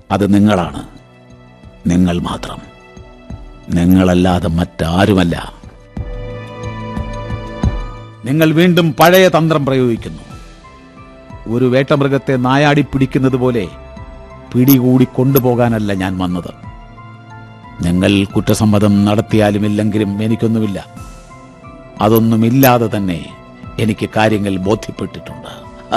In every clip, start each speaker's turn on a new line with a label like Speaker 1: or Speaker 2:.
Speaker 1: അത് നിങ്ങളാണ് നിങ്ങൾ മാത്രം നിങ്ങളല്ലാതെ മറ്റാരുമല്ല നിങ്ങൾ വീണ്ടും പഴയ തന്ത്രം പ്രയോഗിക്കുന്നു ഒരു വേട്ടമൃഗത്തെ നായാടി പിടിക്കുന്നത് പോലെ പിടികൂടി കൊണ്ടുപോകാനല്ല ഞാൻ വന്നത് നിങ്ങൾ കുറ്റസമ്മതം നടത്തിയാലും ഇല്ലെങ്കിലും എനിക്കൊന്നുമില്ല അതൊന്നുമില്ലാതെ തന്നെ എനിക്ക് കാര്യങ്ങൾ ബോധ്യപ്പെട്ടിട്ടുണ്ട്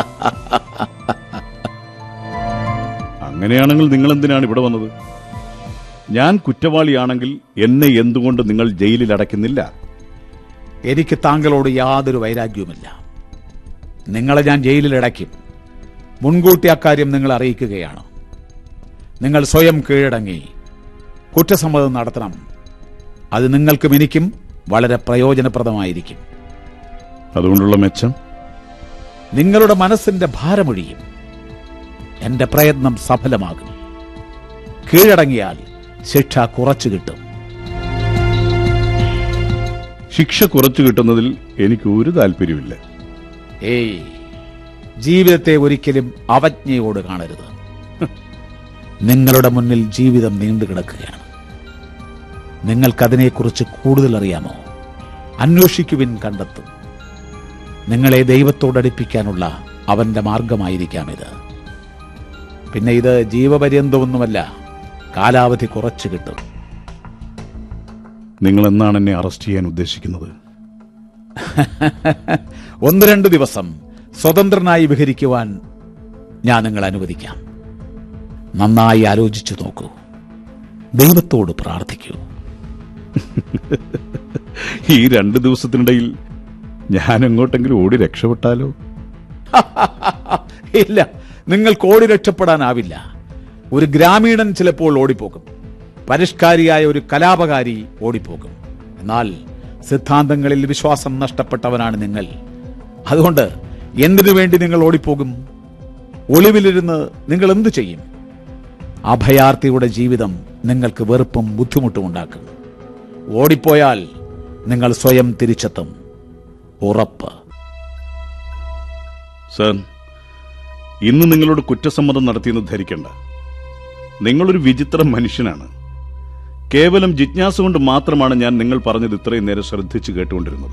Speaker 2: അങ്ങനെയാണെങ്കിൽ നിങ്ങൾ എന്തിനാണ് ഇവിടെ വന്നത് ഞാൻ കുറ്റവാളിയാണെങ്കിൽ എന്നെ എന്തുകൊണ്ട് നിങ്ങൾ ജയിലിൽ അടയ്ക്കുന്നില്ല
Speaker 1: എനിക്ക് താങ്കളോട് യാതൊരു വൈരാഗ്യവുമില്ല നിങ്ങളെ ഞാൻ ജയിലിൽ അടയ്ക്കും മുൻകൂട്ടി അക്കാര്യം നിങ്ങൾ അറിയിക്കുകയാണ് നിങ്ങൾ സ്വയം കീഴടങ്ങി കുറ്റസമ്മതം നടത്തണം അത് നിങ്ങൾക്കും എനിക്കും വളരെ പ്രയോജനപ്രദമായിരിക്കും
Speaker 2: അതുകൊണ്ടുള്ള മെച്ചം
Speaker 1: നിങ്ങളുടെ മനസ്സിന്റെ ഭാരമൊഴിയും എന്റെ പ്രയത്നം സഫലമാകും കീഴടങ്ങിയാൽ ശിക്ഷ കുറച്ചു കിട്ടും
Speaker 2: ശിക്ഷ കുറച്ചു കിട്ടുന്നതിൽ എനിക്ക് ഒരു താല്പര്യമില്ല
Speaker 1: ഏയ് ജീവിതത്തെ ഒരിക്കലും അവജ്ഞയോട് കാണരുത് നിങ്ങളുടെ മുന്നിൽ ജീവിതം നീണ്ടു കിടക്കുകയാണ് നിങ്ങൾക്കതിനെക്കുറിച്ച് കൂടുതൽ അറിയാമോ അന്വേഷിക്കുവിൻ കണ്ടെത്തും നിങ്ങളെ ദൈവത്തോടടുപ്പിക്കാനുള്ള അവന്റെ മാർഗമായിരിക്കാം ഇത് പിന്നെ ഇത് ജീവപര്യന്തമൊന്നുമല്ല കാലാവധി കുറച്ചു കിട്ടും
Speaker 2: നിങ്ങൾ എന്നാണ് എന്നെ അറസ്റ്റ് ചെയ്യാൻ ഉദ്ദേശിക്കുന്നത്
Speaker 1: ഒന്ന് രണ്ട് ദിവസം സ്വതന്ത്രനായി വിഹരിക്കുവാൻ ഞാൻ നിങ്ങൾ അനുവദിക്കാം നന്നായി ആലോചിച്ചു നോക്കൂ ദൈവത്തോട് പ്രാർത്ഥിക്കൂ
Speaker 2: ഈ രണ്ട് ദിവസത്തിനിടയിൽ ഞാൻ എങ്ങോട്ടെങ്കിലും ഓടി രക്ഷപ്പെട്ടാലോ
Speaker 1: ഇല്ല നിങ്ങൾക്ക് ഓടി രക്ഷപ്പെടാനാവില്ല ഒരു ഗ്രാമീണൻ ചിലപ്പോൾ ഓടിപ്പോകും പരിഷ്കാരിയായ ഒരു കലാപകാരി ഓടിപ്പോകും എന്നാൽ സിദ്ധാന്തങ്ങളിൽ വിശ്വാസം നഷ്ടപ്പെട്ടവനാണ് നിങ്ങൾ അതുകൊണ്ട് എന്തിനു വേണ്ടി നിങ്ങൾ ഓടിപ്പോകും ഒളിവിലിരുന്ന് നിങ്ങൾ എന്തു ചെയ്യും അഭയാർത്ഥിയുടെ ജീവിതം നിങ്ങൾക്ക് വെറുപ്പും ബുദ്ധിമുട്ടും ഉണ്ടാക്കും ഓടിപ്പോയാൽ നിങ്ങൾ സ്വയം തിരിച്ചെത്തും ഉറപ്പ്
Speaker 2: സർ ഇന്ന് നിങ്ങളോട് കുറ്റസമ്മതം നടത്തിയെന്ന് ധരിക്കണ്ട നിങ്ങളൊരു വിചിത്ര മനുഷ്യനാണ് കേവലം ജിജ്ഞാസ കൊണ്ട് മാത്രമാണ് ഞാൻ നിങ്ങൾ പറഞ്ഞത് ഇത്രയും നേരം ശ്രദ്ധിച്ചു കേട്ടുകൊണ്ടിരുന്നത്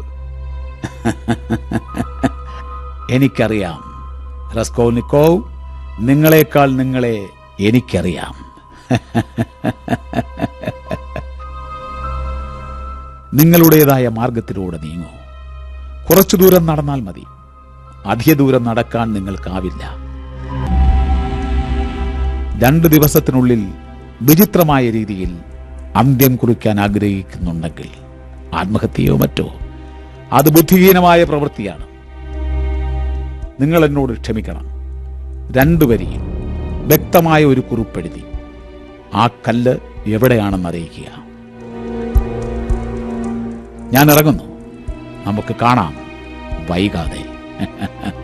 Speaker 1: എനിക്കറിയാം റസ്കോനിക്കോവ് നിങ്ങളെക്കാൾ നിങ്ങളെ എനിക്കറിയാം നിങ്ങളുടേതായ മാർഗത്തിലൂടെ നീങ്ങൂ കുറച്ചു ദൂരം നടന്നാൽ മതി അധിക ദൂരം നടക്കാൻ നിങ്ങൾക്കാവില്ല രണ്ട് ദിവസത്തിനുള്ളിൽ വിചിത്രമായ രീതിയിൽ അന്ത്യം കുറിക്കാൻ ആഗ്രഹിക്കുന്നുണ്ടെങ്കിൽ ആത്മഹത്യയോ മറ്റോ അത് ബുദ്ധിഹീനമായ പ്രവൃത്തിയാണ് നിങ്ങൾ എന്നോട് ക്ഷമിക്കണം രണ്ടു വരിയിൽ വ്യക്തമായ ഒരു കുറിപ്പെഴുതി ആ കല്ല് എവിടെയാണെന്ന് അറിയിക്കുക ഞാൻ ഇറങ്ങുന്നു നമുക്ക് കാണാം വൈകാതെ